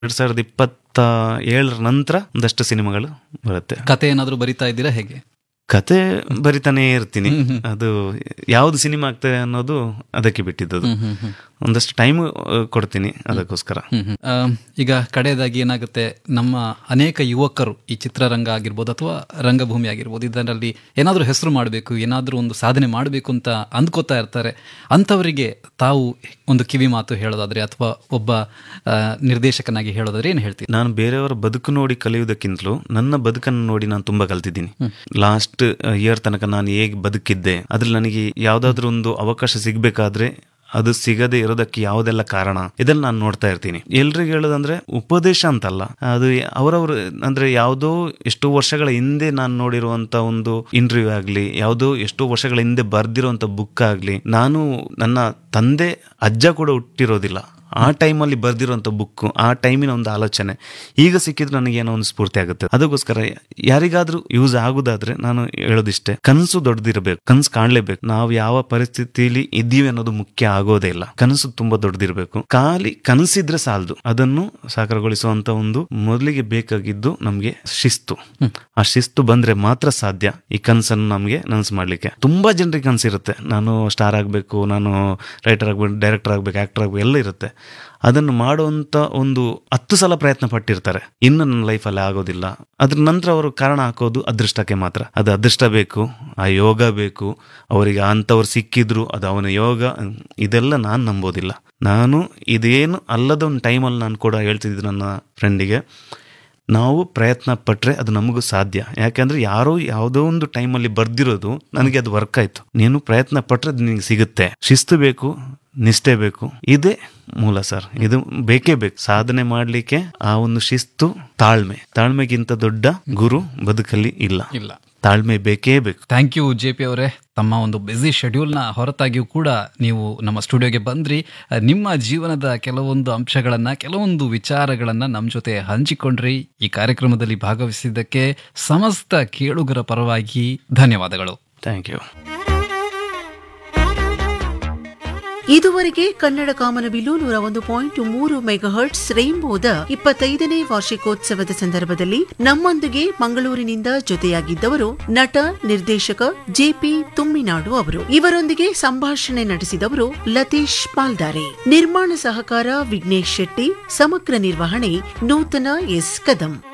ಎರಡ್ ಸಾವಿರದ ಇಪ್ಪತ್ತ ಏಳರ ನಂತರ ಒಂದಷ್ಟು ಸಿನಿಮಾಗಳು ಬರುತ್ತೆ ಕತೆ ಏನಾದ್ರು ಬರಿತಾ ಇದ್ದೀರಾ ಹೇಗೆ ಕತೆ ಬರಿತಾನೇ ಇರ್ತೀನಿ ಹ್ಮ್, ಹ್ಮ್. ಅದು ಯಾವ್ದು ಸಿನಿಮಾ ಆಗ್ತದೆ ಅನ್ನೋದು ಅದಕ್ಕೆ ಬಿಟ್ಟಿದ್ದದು ಹ್ಮ್, ಹ್ಮ್, ಹ್ಮ್. ಒಂದಷ್ಟು ಟೈಮ್ ಕೊಡ್ತೀನಿ ಅದಕ್ಕೋಸ್ಕರ ಹ್ಮ್, ಹ್ಮ್. ಆ, ಈಗ ಕಡೆಯದಾಗಿ ಏನಾಗುತ್ತೆ ನಮ್ಮ ಅನೇಕ ಯುವಕರು ಈ ಚಿತ್ರರಂಗ ಆಗಿರ್ಬೋದು ಅಥವಾ ರಂಗಭೂಮಿ ಆಗಿರ್ಬೋದು ಇದರಲ್ಲಿ ಏನಾದರೂ ಹೆಸರು ಮಾಡಬೇಕು ಏನಾದರೂ ಒಂದು ಸಾಧನೆ ಮಾಡಬೇಕು ಅಂತ ಅಂದ್ಕೋತಾ ಇರ್ತಾರೆ ಅಂಥವರಿಗೆ ತಾವು ಒಂದು ಕಿವಿ ಮಾತು ಹೇಳೋದಾದ್ರೆ ಅಥವಾ ಒಬ್ಬ ಆ, ನಿರ್ದೇಶಕನಾಗಿ ಹೇಳೋದಾದ್ರೆ ಏನು ಹೇಳ್ತೀರಿ ನಾನು ಬೇರೆಯವರ ಬದುಕು ನೋಡಿ ಕಲಿಯುವುದಕ್ಕಿಂತಲೂ ನನ್ನ ಬದುಕನ್ನು ನೋಡಿ ನಾನು ತುಂಬಾ ಕಲ್ತಿದ್ದೀನಿ ಲಾಸ್ಟ್ ಇಯರ್ ತನಕ ನಾನು ಹೇಗೆ ಬದುಕಿದ್ದೆ ಅದ್ರಲ್ಲಿ ನನಗೆ ಯಾವ್ದಾದ್ರು ಒಂದು ಅವಕಾಶ ಸಿಗ್ಬೇಕಾದ್ರೆ ಅದು ಸಿಗದೆ ಇರೋದಕ್ಕೆ ಯಾವುದೆಲ್ಲ ಕಾರಣ ಇದನ್ನ ನಾನು ನೋಡ್ತಾ ಇರ್ತೀನಿ ಎಲ್ರಿಗೂ ಹೇಳೋದಂದ್ರೆ ಉಪದೇಶ ಅಂತಲ್ಲ ಅದು ಅವರವರು ಅಂದ್ರೆ ಯಾವುದೋ ಎಷ್ಟೋ ವರ್ಷಗಳ ಹಿಂದೆ ನಾನು ನೋಡಿರುವಂತ ಒಂದು ಇಂಟರ್ವ್ಯೂ ಆಗ್ಲಿ ಯಾವುದೋ ಎಷ್ಟೋ ವರ್ಷಗಳ ಹಿಂದೆ ಬರ್ದಿರುವಂತ ಬುಕ್ ಆಗ್ಲಿ ನಾನು ನನ್ನ ತಂದೆ ಅಜ್ಜ ಕೂಡ ಹುಟ್ಟಿರೋದಿಲ್ಲ ಆ ಟೈಮಲ್ಲಿ ಬರ್ದಿರೋಂಥ ಬುಕ್ ಆ ಟೈಮಿನ ಒಂದು ಆಲೋಚನೆ ಈಗ ಸಿಕ್ಕಿದ್ರೆ ನನಗೆ ಏನೋ ಒಂದು ಸ್ಫೂರ್ತಿ ಆಗುತ್ತೆ ಅದಕ್ಕೋಸ್ಕರ ಯಾರಿಗಾದ್ರೂ ಯೂಸ್ ಆಗುದಾದ್ರೆ ನಾನು ಹೇಳೋದಿಷ್ಟೇ ಕನಸು ದೊಡ್ಡದಿರಬೇಕು ಕನಸು ಕಾಣ್ಲೇಬೇಕು ನಾವು ಯಾವ ಪರಿಸ್ಥಿತಿಲಿ ಇದ್ದೀವಿ ಅನ್ನೋದು ಮುಖ್ಯ ಆಗೋದೇ ಇಲ್ಲ ಕನಸು ತುಂಬಾ ದೊಡ್ಡದಿರಬೇಕು ಖಾಲಿ ಕನಸಿದ್ರೆ ಸಾಲದು ಅದನ್ನು ಸಾಕಾರಗೊಳಿಸುವಂತ ಒಂದು ಮೊದಲಿಗೆ ಬೇಕಾಗಿದ್ದು ನಮ್ಗೆ ಶಿಸ್ತು ಆ ಶಿಸ್ತು ಬಂದ್ರೆ ಮಾತ್ರ ಸಾಧ್ಯ ಈ ಕನಸನ್ನು ನಮ್ಗೆ ನನಸು ಮಾಡ್ಲಿಕ್ಕೆ ತುಂಬಾ ಜನರಿಗೆ ಕನಸಿರುತ್ತೆ ನಾನು ಸ್ಟಾರ್ ಆಗ್ಬೇಕು ನಾನು ರೈಟರ್ ಆಗ್ಬೇಕು ಡೈರೆಕ್ಟರ್ ಆಗ್ಬೇಕು ಆಕ್ಟರ್ ಆಗ್ಬೇಕು ಎಲ್ಲ ಇರುತ್ತೆ ಅದನ್ನು ಮಾಡುವಂತ ಒಂದು ಹತ್ತು ಸಲ ಪ್ರಯತ್ನ ಪಟ್ಟಿರ್ತಾರೆ ಇನ್ನು ನನ್ನ ಲೈಫಲ್ಲಿ ಆಗೋದಿಲ್ಲ ಅದ್ರ ನಂತರ ಅವರು ಕಾರಣ ಹಾಕೋದು ಅದೃಷ್ಟಕ್ಕೆ ಮಾತ್ರ ಅದು ಅದೃಷ್ಟ ಬೇಕು ಆ ಯೋಗ ಬೇಕು ಅವರಿಗೆ ಅಂಥವ್ರು ಸಿಕ್ಕಿದ್ರು ಅದು ಅವನ ಯೋಗ ಇದೆಲ್ಲ ನಾನು ನಂಬೋದಿಲ್ಲ ನಾನು ಇದೇನು ಅಲ್ಲದ ಒಂದು ಟೈಮಲ್ಲಿ ನಾನು ಕೂಡ ಹೇಳ್ತಿದ್ದೆ ನನ್ನ ಫ್ರೆಂಡಿಗೆ ನಾವು ಪ್ರಯತ್ನ ಪಟ್ರೆ ಅದು ನಮಗೂ ಸಾಧ್ಯ ಯಾಕಂದ್ರೆ ಯಾರೋ ಯಾವುದೋ ಒಂದು ಟೈಮಲ್ಲಿ ಬರ್ದಿರೋದು ನನಗೆ ಅದು ವರ್ಕ್ ಆಯ್ತು ನೀನು ಪ್ರಯತ್ನ ಪಟ್ರೆ ಅದು ನಿನಗೆ ಸಿಗುತ್ತೆ ಶಿಸ್ತು ಬೇಕು ನಿಷ್ಠೆ ಬೇಕು ಇದೇ ಮೂಲ ಸರ್ ಇದು ಬೇಕೇ ಬೇಕು ಸಾಧನೆ ಮಾಡ್ಲಿಕ್ಕೆ ಆ ಒಂದು ಶಿಸ್ತು ತಾಳ್ಮೆ ತಾಳ್ಮೆಗಿಂತ ದೊಡ್ಡ ಗುರು ಬದುಕಲ್ಲಿ ಇಲ್ಲ ಇಲ್ಲ ತಾಳ್ಮೆ ಬೇಕೇ ಬೇಕು ಥ್ಯಾಂಕ್ ಯು ಜೆ ಪಿ ಅವರೇ ತಮ್ಮ ಒಂದು ಬ್ಯುಸಿ ಶೆಡ್ಯೂಲ್ನ ಹೊರತಾಗಿಯೂ ಕೂಡ ನೀವು ನಮ್ಮ ಸ್ಟುಡಿಯೋಗೆ ಬಂದ್ರಿ ಅಹ್, ನಿಮ್ಮ ಜೀವನದ ಕೆಲವೊಂದು ಅಂಶಗಳನ್ನ ಕೆಲವೊಂದು ವಿಚಾರಗಳನ್ನ ನಮ್ಮ ಜೊತೆ ಹಂಚಿಕೊಂಡ್ರಿ ಈ ಕಾರ್ಯಕ್ರಮದಲ್ಲಿ ಭಾಗವಹಿಸಿದ್ದಕ್ಕೆ ಸಮಸ್ತ ಕೇಳುಗರ ಪರವಾಗಿ ಧನ್ಯವಾದಗಳು ಥ್ಯಾಂಕ್ ಯು ಇದುವರೆಗೆ ಕನ್ನಡ ಕಾಮನಬಿಲ್ಲು ನೂರ ಒಂದು ಪಾಯಿಂಟ್ ಮೂರು ಮೆಗಾಹರ್ಟ್ಸ್ ರೈನ್ಬೋದ ಇಪ್ಪತ್ತೈದನೇ ವಾರ್ಷಿಕೋತ್ಸವದ ಸಂದರ್ಭದಲ್ಲಿ ನಮ್ಮೊಂದಿಗೆ ಮಂಗಳೂರಿನಿಂದ ಜೊತೆಯಾಗಿದ್ದವರು ನಟ ನಿರ್ದೇಶಕ ಜೆಪಿ ತುಮ್ಮಿನಾಡು ಅವರು ಇವರೊಂದಿಗೆ ಸಂಭಾಷಣೆ ನಡೆಸಿದವರು ಲತೀಶ್ ಪಾಲ್ದಾರೆ ನಿರ್ಮಾಣ ಸಹಕಾರ ವಿಘ್ನೇಶ್ ಶೆಟ್ಟಿ ಸಮಗ್ರ ನಿರ್ವಹಣೆ ನೂತನ ಎಸ್ ಕದಂ